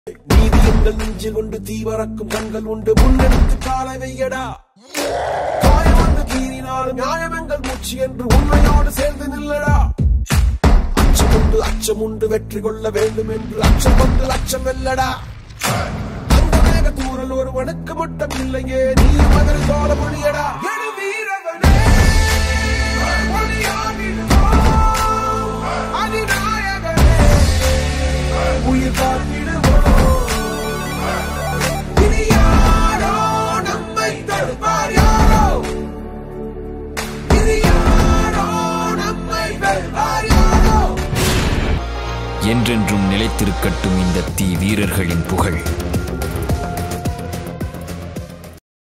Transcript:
நீதி எங்கள் நெஞ்சில் உண்டு தீவரக்கும் கண்கள் உண்டு முன்னெடுத்து காலை வையடா காயம் வந்து கீறினாலும் நியாயம் எங்கள் மூச்சு என்று உண்மையோடு சேர்ந்து நில்லடா அச்சமுண்டு அச்சமுண்டு வெற்றி கொள்ள வேண்டும் என்று அச்சம் கொண்டு லட்சம் வெல்லடா அந்த மேக தூரல் ஒருவனுக்கு மட்டும் இல்லையே நீ மகன் சோழ மொழியடா எழு வீரவனே ஒளியாகிடுவோம். அதிநாயகனே உயிர் காத்திடுவோம் இனி யாரோ நம்மை தடுப்பார் யாரோ இனி யாரோ நம்மை வெல்வார் யாரோ என்றென்றும் நிலைத்திருக்கட்டும் இந்த தீ வீரர்களின் புகழ்